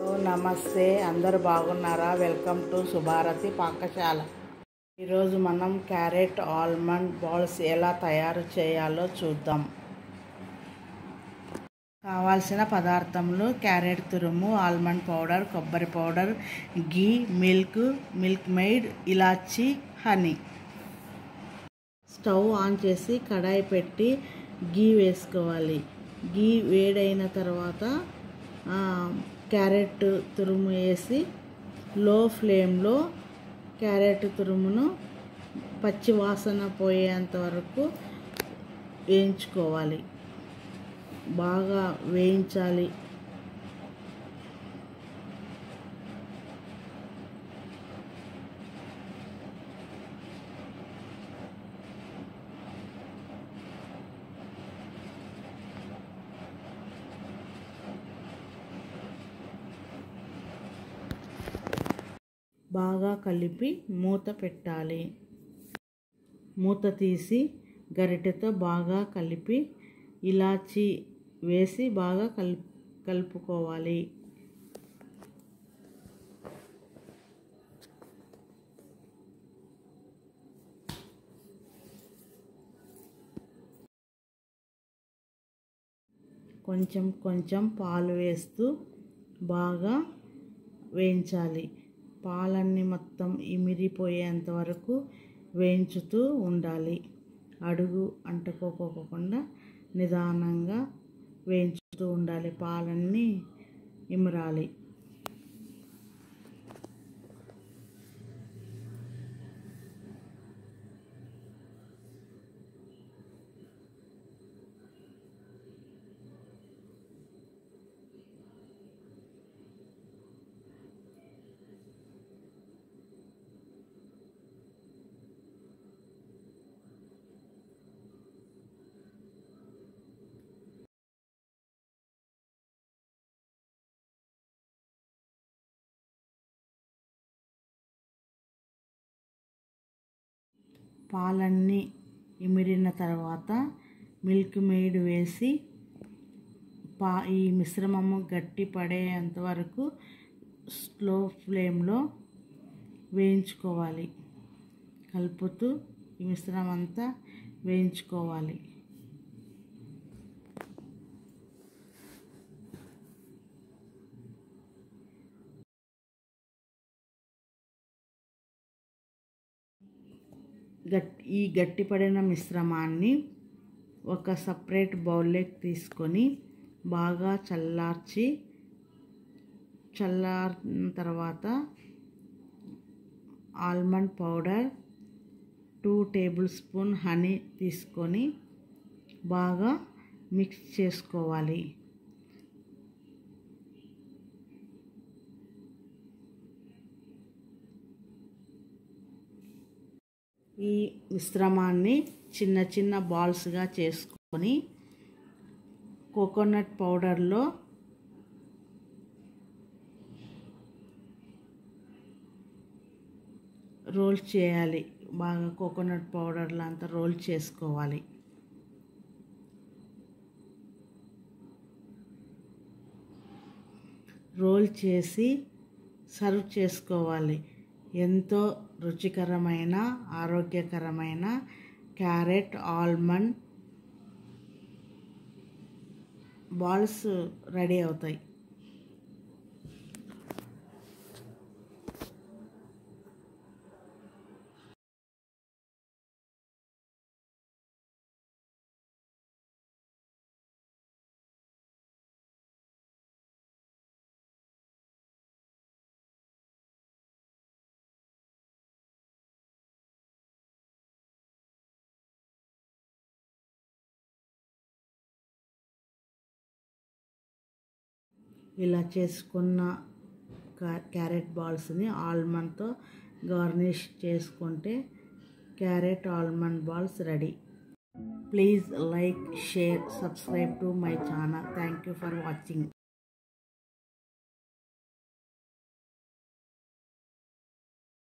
hello నమస్తే అందరు బాగున్నారా వెల్కమ్ టు సుభారతి పాకశాల ఈరోజు మనం క్యారెట్ ఆల్మండ్ బాల్స్ ఎలా తయారు చేయాలో చూద్దాం కావాల్సిన పదార్థములు క్యారెట్ తురుము ఆల్మండ్ పౌడర్ కొబ్బరి powder ghee milk milkmaid ఇలాచి హనీ స్టవ్ ఆన్ చేసి కడాయి పెట్టి గీ వేసుకోవాలి గీ వేడైన తర్వాత ఆ, క్యారెట్ తురుము వేసి లో ఫ్లేమ్లో క్యారెట్ తురుమును పచ్చి వాసన పోయేంత వరకు వేయించుకోవాలి బాగా వేయించాలి బాగా కలిపి మూత పెట్టాలి మూత తీసి గరిటెతో బాగా కలిపి ఇలాచి వేసి బాగా కల్ కలుపుకోవాలి కొంచెం కొంచెం పాలు వేస్తూ బాగా వేయించాలి పాలన్నీ మొత్తం ఇమిరిపోయేంత వరకు వేయించుతూ ఉండాలి అడుగు అంటుకోకోకుండా నిదానంగా వేయించుతూ ఉండాలి పాలన్నీ ఇమరాలి పాలన్నీ ఇమిరిన తర్వాత మిల్క్ మెయిడ్ వేసి పా ఈ మిశ్రమము గట్టి పడేంత వరకు స్లో ఫ్లేమ్లో వేయించుకోవాలి కలుపుతూ ఈ మిశ్రమం అంతా వేయించుకోవాలి గట్ ఈ గట్టిపడిన మిశ్రమాన్ని ఒక సపరేట్ బౌల్లోకి తీసుకొని బాగా చల్లార్చి చల్లారిన తర్వాత almond powder two tablespoon honey తీసుకొని బాగా మిక్స్ చేసుకోవాలి ఈ మిశ్రమాన్ని చిన్న చిన్న బాల్స్గా చేసుకొని కోకోనట్ పౌడర్లో రోల్ చేయాలి బాగా కోకోనట్ పౌడర్లో అంతా రోల్ చేసుకోవాలి రోల్ చేసి సర్వ్ చేసుకోవాలి ఎంతో రుచికరమైన ఆరోగ్యకరమైన క్యారెట్ ఆల్మండ్ బాల్స్ రెడీ అవుతాయి ఇలా చేసుకున్న కా- క్యారెట్ బాల్స్ని ఆల్మండ్తో గార్నిష్ చేసుకుంటే carrot almond balls ready please like share subscribe to my channel thank you for watching